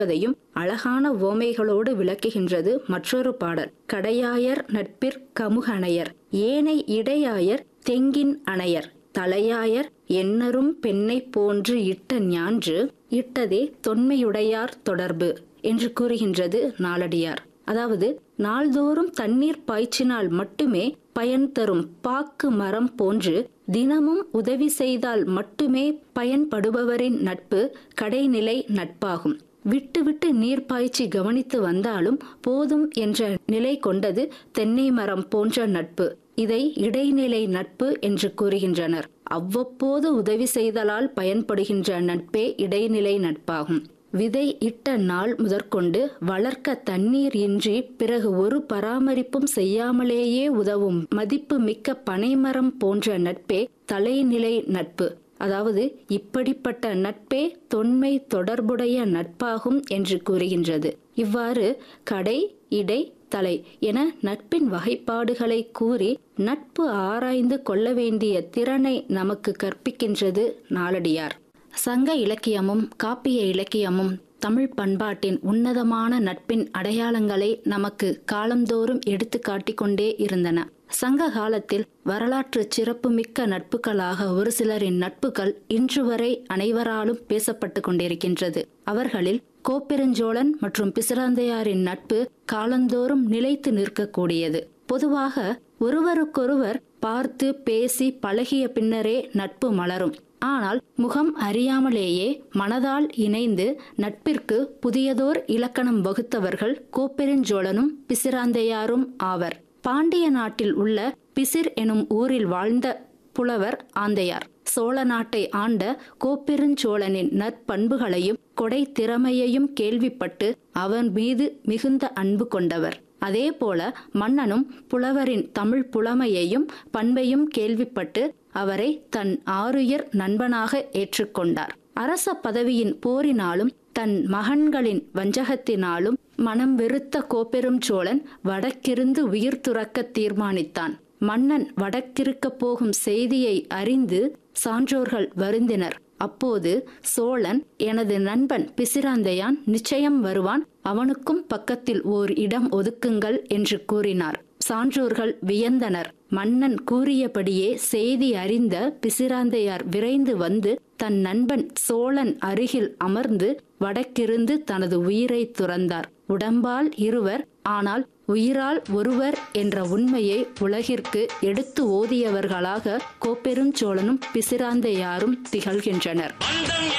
என்பதையும் அழகான உவமைகளோடு விளக்குகின்றது மற்றொரு பாடல் கடையாயர் நட்பிற் கமுகணையர் ஏனை இடையாயர் தெங்கின் அணையர் தலையாயர் எண்ணரும் பெண்ணை போன்று இட்ட ஞான்று இட்டதே தொன்மையுடையார் தொடர்பு என்று கூறுகின்றது நாலடியார் அதாவது நாள்தோறும் தண்ணீர் பாய்ச்சினால் மட்டுமே பயன் தரும் பாக்கு மரம் போன்று தினமும் உதவி செய்தால் மட்டுமே பயன்படுபவரின் நட்பு கடைநிலை நட்பாகும் விட்டு விட்டு நீர் பாய்ச்சி கவனித்து வந்தாலும் போதும் என்ற நிலை கொண்டது தென்னை மரம் போன்ற நட்பு இதை இடைநிலை நட்பு என்று கூறுகின்றனர் அவ்வப்போது உதவி செய்தலால் பயன்படுகின்ற நட்பே இடைநிலை நட்பாகும் விதை இட்ட நாள் முதற்கொண்டு வளர்க்க தண்ணீர் இன்றி பிறகு ஒரு பராமரிப்பும் செய்யாமலேயே உதவும் மதிப்பு மிக்க பனைமரம் போன்ற நட்பே தலைநிலை நட்பு அதாவது இப்படிப்பட்ட நட்பே தொன்மை தொடர்புடைய நட்பாகும் என்று கூறுகின்றது இவ்வாறு கடை இடை தலை என நட்பின் வகைப்பாடுகளை கூறி நட்பு ஆராய்ந்து கொள்ள வேண்டிய திறனை நமக்கு கற்பிக்கின்றது நாலடியார் சங்க இலக்கியமும் காப்பிய இலக்கியமும் தமிழ் பண்பாட்டின் உன்னதமான நட்பின் அடையாளங்களை நமக்கு காலந்தோறும் எடுத்து காட்டிக்கொண்டே இருந்தன சங்க காலத்தில் வரலாற்று சிறப்புமிக்க நட்புகளாக ஒரு சிலரின் நட்புகள் இன்று வரை அனைவராலும் பேசப்பட்டு கொண்டிருக்கின்றது அவர்களில் கோப்பெருஞ்சோழன் மற்றும் பிசிராந்தையாரின் நட்பு காலந்தோறும் நிலைத்து நிற்கக்கூடியது பொதுவாக ஒருவருக்கொருவர் பார்த்து பேசி பழகிய பின்னரே நட்பு மலரும் ஆனால் முகம் அறியாமலேயே மனதால் இணைந்து நட்பிற்கு புதியதோர் இலக்கணம் வகுத்தவர்கள் கோப்பெருஞ்சோழனும் பிசிராந்தையாரும் ஆவர் பாண்டிய நாட்டில் உள்ள பிசிர் எனும் ஊரில் வாழ்ந்த புலவர் ஆந்தையார் சோழ நாட்டை ஆண்ட கோப்பெருஞ்சோழனின் நற்பண்புகளையும் கொடை திறமையையும் கேள்விப்பட்டு அவன் மீது மிகுந்த அன்பு கொண்டவர் அதேபோல மன்னனும் புலவரின் தமிழ் புலமையையும் பண்பையும் கேள்விப்பட்டு அவரை தன் ஆருயர் நண்பனாக ஏற்றுக்கொண்டார் அரச பதவியின் போரினாலும் தன் மகன்களின் வஞ்சகத்தினாலும் மனம் வெறுத்த கோப்பெரும் சோழன் வடக்கிருந்து உயிர் துறக்க தீர்மானித்தான் மன்னன் வடக்கிருக்க போகும் செய்தியை அறிந்து சான்றோர்கள் வருந்தினர் அப்போது சோழன் எனது நண்பன் பிசிராந்தையான் நிச்சயம் வருவான் அவனுக்கும் பக்கத்தில் ஓர் இடம் ஒதுக்குங்கள் என்று கூறினார் சான்றோர்கள் வியந்தனர் மன்னன் கூறியபடியே செய்தி அறிந்த பிசிராந்தையார் விரைந்து வந்து தன் நண்பன் சோழன் அருகில் அமர்ந்து வடக்கிருந்து தனது உயிரை துறந்தார் உடம்பால் இருவர் ஆனால் உயிரால் ஒருவர் என்ற உண்மையை உலகிற்கு எடுத்து ஓதியவர்களாக கோப்பெருஞ்சோழனும் பிசிராந்தையாரும் திகழ்கின்றனர் பந்தம்